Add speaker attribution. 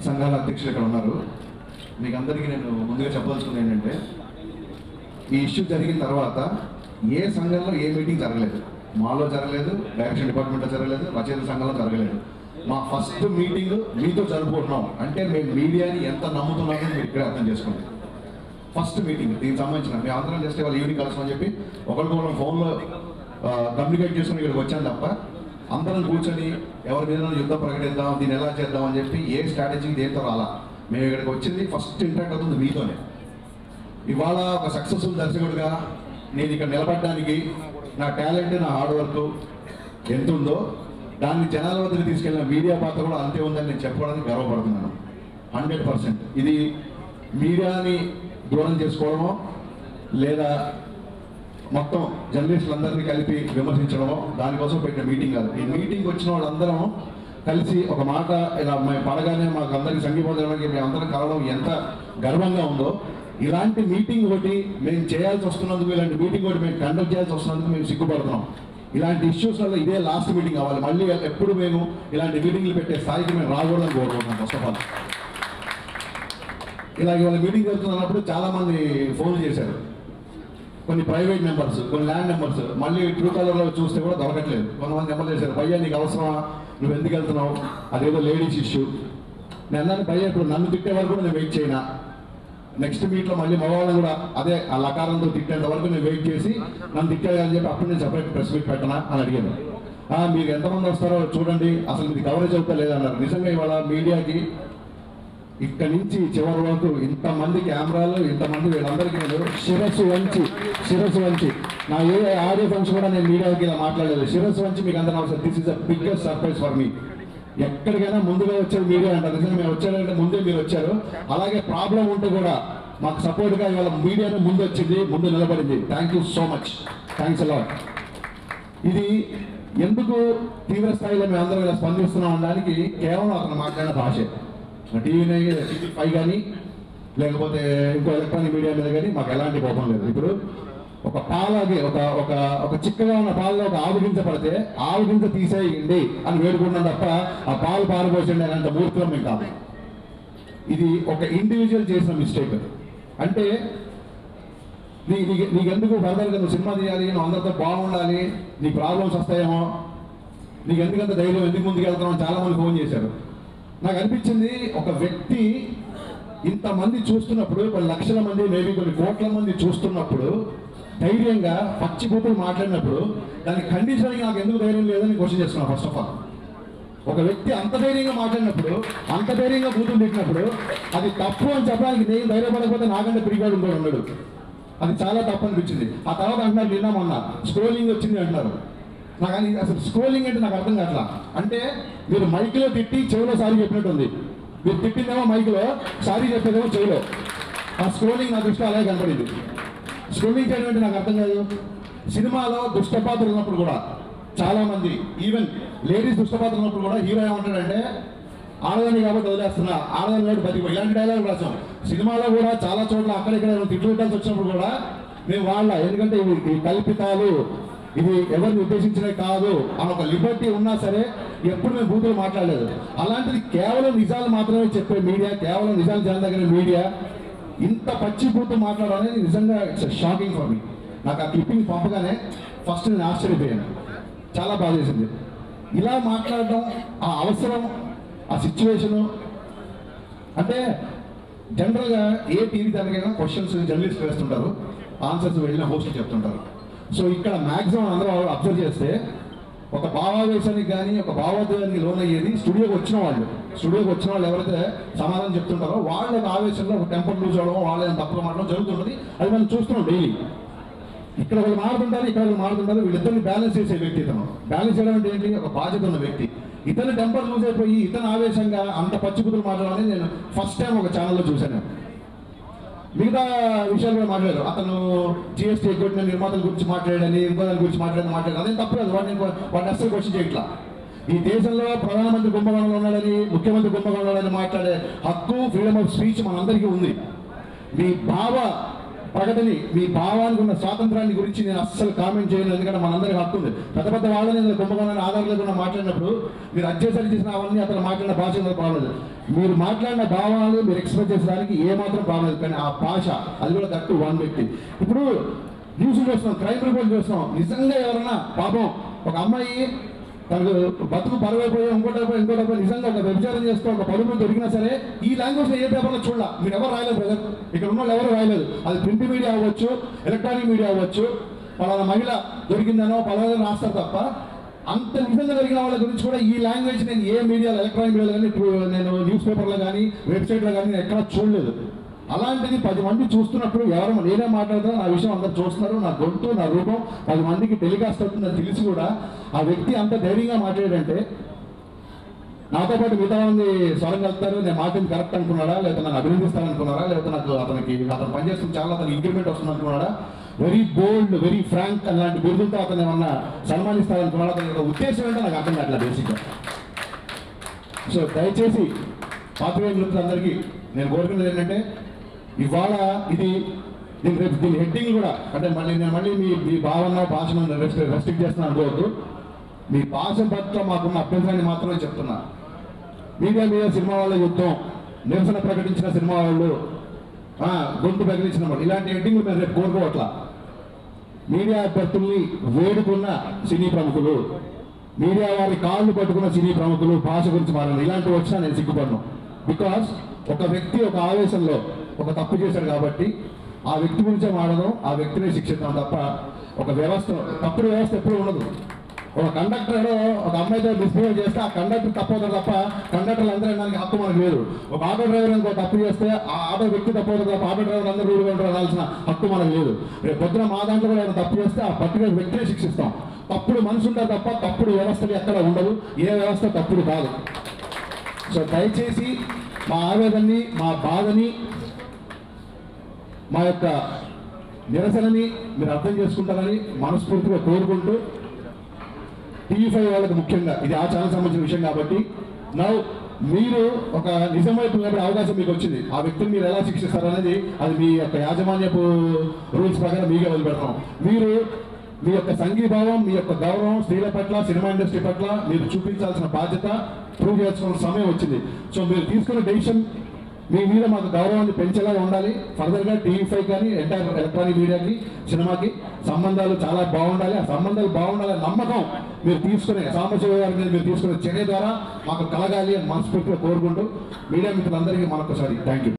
Speaker 1: సంఘాల అధ్యక్షులు ఇక్కడ ఉన్నారు మీకు అందరికీ నేను ముందుగా చెప్పదలుచుకుంది ఏంటంటే ఈ ఇష్యూ జరిగిన తర్వాత ఏ సంఘంలో ఏ మీటింగ్ జరగలేదు మాలో జరగలేదు డైరెక్షన్ డిపార్ట్మెంట్లో జరగలేదు రచయిత సంఘంలో జరగలేదు మా ఫస్ట్ మీటింగ్ మీతో జరుపుకుంటున్నాం అంటే మేము మీడియాని ఎంత నమ్ముతున్నామో మీరు ఇక్కడ అర్థం చేసుకోండి ఫస్ట్ మీటింగ్ దీనికి సంబంధించిన మేము అందరం చేస్తే వాళ్ళు ఈవినింగ్ కలుస్తామని చెప్పి ఒకరికొకరు ఫోన్లో కమ్యూనికేట్ చేసుకుని ఇక్కడికి వచ్చాను తప్ప అందరం కూర్చొని ఎవరి మీద యుద్ధం ప్రకటిద్దాం దీన్ని ఎలా చేద్దాం అని చెప్పి ఏ స్ట్రాటజీ దేంతో రాలా మేము ఇక్కడికి వచ్చింది ఫస్ట్ ఇంట్రాక్ట్ అవుతుంది మీతోనే ఇవాళ ఒక సక్సెస్ఫుల్ దర్శకుడిగా నేను ఇక్కడ నిలబడడానికి నా టాలెంట్ నా హార్డ్ వర్క్ ఎంత ఉందో దాన్ని జనాల వద్దకు తీసుకెళ్ళిన మీడియా పాత్ర కూడా అంతే ఉందని నేను చెప్పడానికి గర్వపడుతున్నాను హండ్రెడ్ పర్సెంట్ ఇది మీడియాని దూరం చేసుకోవడమో లేదా మొత్తం జర్నలిస్టులందరినీ కలిపి విమర్శించడమో దానికోసం పెట్టిన మీటింగ్ కాదు ఈ మీటింగ్ వచ్చిన వాళ్ళందరం కలిసి ఒక మాట ఇలా మేము పడగానే మాకు అందరికి సంగీపోదడానికి మేము అందరం కలవడం ఎంత గర్వంగా ఉందో ఇలాంటి మీటింగ్ ఒకటి మేము చేయాల్సి వస్తున్నందుకు ఇలాంటి మీటింగ్ ఒకటి మేము కండక్ట్ చేయాల్సి వస్తున్నందుకు మేము సిగ్గుపడుతున్నాం ఇలాంటి ఇష్యూస్ వల్ల ఇదే లాస్ట్ మీటింగ్ అవ్వాలి మళ్ళీ ఎప్పుడు మేము ఇలాంటి మీటింగ్లు పెట్టే స్థాయికి మేము రాకూడదని కోరుకుంటున్నాం ఫస్ట్ ఆఫ్ ఆల్ ఇలాగ ఇవాళ మీటింగ్ జరుగుతున్నప్పుడు చాలా మంది ఫోన్ చేశారు కొన్ని ప్రైవేట్ నెంబర్స్ కొన్ని ల్యాండ్ నెంబర్స్ మళ్ళీ ట్రూ కలర్లో చూస్తే కూడా దొరకట్లేదు కొంతమంది నెంబర్ చేశారు భయ్యా నీకు అవసరమా నువ్వు ఎందుకు వెళ్తున్నావు అదేదో లేడీస్ ఇష్యూ నేను అన్నాను భయ్యా ఇప్పుడు నన్ను తిట్టే వరకు కూడా నేను వెయిట్ చేయనా నెక్స్ట్ మీట్లో మళ్ళీ మగవాళ్ళని కూడా అదే ఆ లకారంతో తిట్టేంత వరకు నేను వెయిట్ చేసి నన్ను తిట్టాడు అని చెప్పి అప్పుడు నేను సెపరేట్ ప్రెస్ మీట్ పెట్టనా అని అడిగాను "ఆ, మీరు ఎంతమంది వస్తారో చూడండి అసలు ఇది కవరేజ్ అవుతా లేదన్నారు నిజంగా ఇవాళ మీడియాకి ఇక్కడి నుంచి చివరి వరకు ఇంతమంది కెమెరాలు ఇంతమంది వీళ్ళందరికీ నేను శిరస్సు వంచి శిరస్సు వంచి నా ఏ ఆడియో ఫంక్షన్ కూడా నేను మీడియాకి ఇలా మాట్లాడలేదు శిరస్సు వంచి మీకు అందరూ అవసరం this is the biggest surprise for me ఎక్కడికైనా ముందుగా వచ్చేది మీడియా అంటారు నిజంగా మేము వచ్చారంటే ముందే మీరు వచ్చారు అలాగే ప్రాబ్లం ఉంటే కూడా మాకు సపోర్ట్గా ఇవాళ మీడియానే ముందు వచ్చింది ముందు నిలబడింది thank you so much thanks a lot ఇది ఎందుకు తీవ్ర స్థాయిలో మేము అందరం ఇలా స్పందిస్తున్నాం అనడానికి కేవలం అతను మాట్లాడిన భాషే టీవీ టీవీ ఫైవ్ కానీ లేకపోతే ఇంకో ఎలక్ట్రానిక్ మీడియా మీద కానీ మాకు ఎలాంటి కోపం లేదు ఇప్పుడు ఒక పాలకి ఒక ఒక ఒక చిక్కగా ఉన్న పాలలో ఒక ఆవు గింజ పడితే ఆవు గింజ తీసేయండి అని వేడుకున్నాం తప్ప ఆ పాలు పారబోసండి అనేంత మూర్ఖం మేము కాదు ఇది ఒక ఇండివిజువల్ చేసిన మిస్టేక్ అంటే నీ నీకు నీకెందుకు ఫర్దర్గా నువ్వు సినిమా తీయాలి నువ్వు అందరితో బాగుండాలి నీ ప్రాబ్లమ్స్ వస్తాయేమో నీకు ఎందుకంత ధైర్యం ఎందుకు ముందుకు వెళ్తున్నావు చాలా మంది ఫోన్ చేశారు నాకు అనిపించింది ఒక వ్యక్తి ఇంతమంది చూస్తున్నప్పుడు కొన్ని లక్షల మంది మేబీ కొన్ని కోట్ల మంది చూస్తున్నప్పుడు ధైర్యంగా పచ్చి బూతులు మాట్లాడినప్పుడు దాన్ని ఖండించడానికి నాకు ఎందుకు ధైర్యం లేదని క్వశ్చన్ చేస్తున్నాను ఫస్ట్ ఆఫ్ ఆల్ ఒక వ్యక్తి అంత ధైర్యంగా మాట్లాడినప్పుడు అంత ధైర్యంగా బూతులు తిట్టినప్పుడు అది తప్పు అని చెప్పడానికి నేను ధైర్యపడకపోతే నాకంటే పిరిగాడు ఇంకోటి ఉన్నాడు అది చాలా తప్పు అనిపించింది ఆ తర్వాత అంటున్నారు నిన్న మొన్న స్క్రోలింగ్ వచ్చింది అంటున్నారు నాకు అది అసలు స్క్రోలింగ్ అంటే నాకు అర్థం కావట్లా అంటే మీరు మైక్లో తిట్టి చెవిలో సారీ చెప్పినట్టు ఉంది మీరు తిట్టిందేమో మైక్లో సారీ చెప్పేదేమో చెవిలో ఆ స్క్రోలింగ్ నా దృష్టిలో అలాగే కనపడింది స్క్రోలింగ్ చేయడం అంటే నాకు అర్థం కాదు సినిమాలో దుష్టపాత్రలు ఉన్నప్పుడు కూడా చాలా మంది ఈవెన్ లేడీస్ దుష్టపాత్రలు ఉన్నప్పుడు కూడా హీరో ఏమంటాడంటే ఆడదాన్ని కాబట్టి వదిలేస్తున్నా ఆడదాన్ని కాబట్టి బతికి ఇలాంటి డైలాగ్ రాసాం సినిమాలో కూడా చాలా చోట్ల అక్కడిక్కడ తిట్లు పెట్టాల్సి వచ్చినప్పుడు కూడా మేము వాళ్ళ ఎందుకంటే ఇవి ఇవి కల్పితాలు ఇది ఎవరిని ఉద్దేశించినవి కాదు అని ఒక లిబర్టీ ఉన్నా సరే ఎప్పుడు మేము బూతులు మాట్లాడలేదు అలాంటిది కేవలం నిజాలు మాత్రమే చెప్పే మీడియా కేవలం నిజాలు జనదగిన మీడియా ఇంత పచ్చి బూతు మాట్లాడడం అనేది నిజంగా ఇట్స్ షాకింగ్ ఫర్ మీ నాకు ఆ క్లిప్పింగ్ పంపగానే ఫస్ట్ నేను ఆశ్చర్యపోయాను చాలా బాధ చేసింది ఇలా మాట్లాడడం ఆ అవసరం ఆ సిచ్యువేషను అంటే జనరల్గా ఏ టీవీ దానికైనా క్వశ్చన్స్ జర్నలిస్ట్ వేస్తుంటారు ఆన్సర్స్ వెళ్ళిన హోస్ట్ చెప్తుంటారు సో ఇక్కడ మ్యాక్సిమం అందరూ అబ్జర్వ్ చేస్తే ఒక భావావేశానికి కానీ ఒక భావోద్వేగానికి లోన్ అయ్యేది స్టూడియోకి వచ్చిన వాళ్ళు స్టూడియోకి వచ్చిన వాళ్ళు ఎవరైతే సమాధానం చెప్తుంటారో వాళ్ళ ఒక ఆవేశంలో ఒక టెంపర్ లూజ్ అవడం వాళ్ళ తప్పుగా మాట్లాడడం జరుగుతుంటుంది అది మనం చూస్తున్నాం డైలీ ఇక్కడ వాళ్ళు మారుతుంటారు ఇక్కడ వాళ్ళు మారుతుంటారు వీళ్ళిద్దరిని బ్యాలెన్స్ చేసే వ్యక్తి ఇతను బ్యాలెన్స్ చేయడం అంటే ఏంటి ఒక బాధ్యత ఉన్న వ్యక్తి ఇతను టెంపర్ లూజ్ అయిపోయి ఇతను ఆవేశంగా అంత పచ్చిపుతులు మాట్లాడడం అనేది నేను ఫస్ట్ టైం ఒక ఛానల్లో చూశాను మిగతా విషయాలు కూడా మాట్లాడారు అతను జిఎస్టీ ఎగ్గొట్టిన నిర్మాతల గురించి మాట్లాడని ఇంకో దాని గురించి మాట్లాడని మాట్లాడారు అదేం తప్పు లేదు వాటిని వాటిని అస్సలు క్వశ్చన్ చేయట్లా ఈ దేశంలో ప్రధానమంత్రి కుంభకోణంలో ఉన్నాడని ముఖ్యమంత్రి కుంభకోణంలో ఉన్నాడని మాట్లాడే హక్కు ఫ్రీడమ్ ఆఫ్ స్పీచ్ మనందరికీ ఉంది మీ భావ ప్రగతిని మీ భావానికి ఉన్న స్వాతంత్రాన్ని గురించి నేను అస్సలు కామెంట్ చేయను ఎందుకంటే మనందరికీ హక్కు ఉంది పెద్ద పెద్ద వాళ్ళని నేను కుంభకోణాన్ని ఆధారం లేకుండా మాట్లాడినప్పుడు మీరు అధ్యయనం చేసిన అవన్నీ అతను మాట్లాడిన భాష మీద ప్రాబ్లం లేదు మీరు మాట్లాడిన భావాలు మీరు ఎక్స్ప్రెస్ చేసడానికి ఏ మాత్రం ప్రాబ్లం లేదు కానీ ఆ భాష అది కూడా దట్టు వన్ వ్యక్తి ఇప్పుడు న్యూస్ చూస్తున్నాం క్రైమ్ రిపోర్ట్ చూస్తున్నాం నిజంగా ఎవరన్నా పాపం ఒక అమ్మాయి తనకు బతుకు పరువైపోయి ఇంకోటి అయిపోయి ఇంకోటి అయిపోయి నిజంగా ఒక వ్యభిచారం చేస్తూ ఒక పరువు దొరికినా సరే ఈ లాంగ్వేజ్ ఏ పేపర్లో చూడాల మీరు ఎవరు రాయలేదు బ్రదర్ ఇక్కడ ఉన్న వాళ్ళు ఎవరు రాయలేదు అది ప్రింట్ మీడియా అవ్వచ్చు ఎలక్ట్రానిక్ మీడియా అవ్వచ్చు పలానా మహిళ దొరికిందనో పలానా రాస్తారు తప్ప అంత నిజంగా జరిగిన వాళ్ళ గురించి కూడా ఈ లాంగ్వేజ్ నేను ఏ మీడియాలో ఎలక్ట్రానిక్ మీడియాలో కానీ ట్రూ- నేను న్యూస్ పేపర్లో కానీ వెబ్సైట్లో కానీ నేను ఎక్కడా చూడలేదు అలాంటిది పది మంది చూస్తున్నప్పుడు ఎవరు నేనే మాట్లాడుతున్నా నా విషయం అందరు చూస్తున్నారు నా గొంతు నా రూపం పది మందికి టెలికాస్ట్ అవుతుందని తెలిసి కూడా ఆ వ్యక్తి అంత ధైర్యంగా మాట్లాడాడంటే నాతో పాటు మిగతా మంది స్వరం కలుపుతారు నేను మాట్లాడి కరెక్ట్ అనుకున్నాడా లేకపోతే నన్ను అభినందిస్తాను అనుకున్నారా లేకపోతే నాకు అతనికి అతను పనిచేస్తున్న చాలా అతనికి ఇంక్రిమెంట్ వస్తుంది అనుకున్నాడా వెరీ బోల్డ్ వెరీ ఫ్రాంక్ అలాంటి బిరుదులతో అతను ఏమన్నా సన్మానిస్తారనుకున్నాడా అతని యొక్క ఉద్దేశం ఏంటో నాకు అర్థం కావట్లేదు బేసిక్గా సో దయచేసి పాత్రికేయ మిత్రులందరికీ నేను కోరుకునేది ఏంటంటే ఇవాళ ఇది దీని రేపు దీని హెడ్డింగ్ కూడా అంటే మళ్ళీ నేను మళ్ళీ మీ మీ భావన భాషను రెస్ట్రిక్ట్ చేస్తున్నాను అనుకోవద్దు మీ భాష పట్ల మాకున్న అభ్యంతరాన్ని మాత్రమే చెప్తున్నా మీడియా మీద సినిమా వాళ్ళ యుద్ధం నిరసన ప్రకటించిన సినిమా వాళ్ళు ఆ, గొంతు ప్రకటించిన వాళ్ళు ఇలాంటి హెడ్డింగ్లు మేము రేపు కోరుకోవట్లా మీడియా అభ్యర్థుల్ని వేడుకున్న సినీ ప్రముఖులు మీడియా వారి కాళ్ళు పట్టుకున్న సినీ ప్రముఖులు భాష గురించి మాట్లాడారు ఇలాంటివి వచ్చినా నేను సిగ్గుపడను బికాస్ ఒక వ్యక్తి ఒక ఆవేశంలో ఒక తప్పు చేశాడు కాబట్టి ఆ వ్యక్తి గురించే మాడడం ఆ వ్యక్తిని శిక్షిద్దాం తప్ప ఒక వ్యవస్థ తప్పుడు వ్యవస్థ ఎప్పుడు ఉండదు ఒక కండక్టర్ ఒక అమ్మాయితో మిస్బిహేవ్ చేస్తే ఆ కండక్టర్ తప్పవుతాడు తప్ప కండక్టర్లు అందరూ దానికి హక్కు మనకు లేదు ఒక ఆటో డ్రైవర్ ఇంకో తప్పు చేస్తే ఆ ఆటో వ్యక్తి తప్పవుతాడు తప్ప ఆటో డ్రైవర్ అందరూ రూల్ ఉంటారు అనాల్సిన హక్కు మనకు లేదు రేపు పొద్దున మా దాంట్లో కూడా ఏమైనా తప్పు చేస్తే ఆ పర్టికులర్ వ్యక్తిని శిక్షిస్తాం తప్పుడు మనిషి ఉంటారు తప్ప తప్పుడు వ్యవస్థలు ఎక్కడ ఉండదు ఏ వ్యవస్థ తప్పుడు కాదు సో దయచేసి మా ఆవేదనని మా బాధని మా యొక్క నిరసనని మీరు అర్థం చేసుకుంటారని మనస్ఫూర్తిగా కోరుకుంటూ టీవీ ఫైవ్ వాళ్ళకి ముఖ్యంగా ఇది ఆ ఛానల్ సంబంధించిన విషయం కాబట్టి నౌ మీరు ఒక నిజం వైపు నిలబడే అవకాశం మీకు వచ్చింది ఆ వ్యక్తిని మీరు ఎలా శిక్షిస్తారు అనేది అది మీ యొక్క యాజమాన్యపు రూల్స్ ప్రకారం మీకే వదిలిపెడతాం మీరు మీ యొక్క సంఘీభావం మీ యొక్క గౌరవం స్త్రీల పట్ల సినిమా ఇండస్ట్రీ పట్ల మీరు చూపించాల్సిన బాధ్యత ప్రూవ్ చేసుకోవాల్సిన సమయం వచ్చింది సో మీరు తీసుకున్న డెసిషన్ మీ మీద మాకు గౌరవాన్ని పెంచేలా ఉండాలి ఫర్దర్గా టీవీ ఫైవ్ కానీ ఎంటైర్ ఎలక్ట్రానిక్ మీడియాకి సినిమాకి సంబంధాలు చాలా బాగుండాలి ఆ సంబంధాలు బాగుండాలి నమ్మకం మీరు తీసుకునే సాంబశివ గారి మీద మీరు తీసుకునే చర్య ద్వారా మాకు కలగాలి అని మనస్ఫూర్తిగా కోరుకుంటూ మీడియా మిత్రులందరికీ మరొకసారి థ్యాంక్ యూ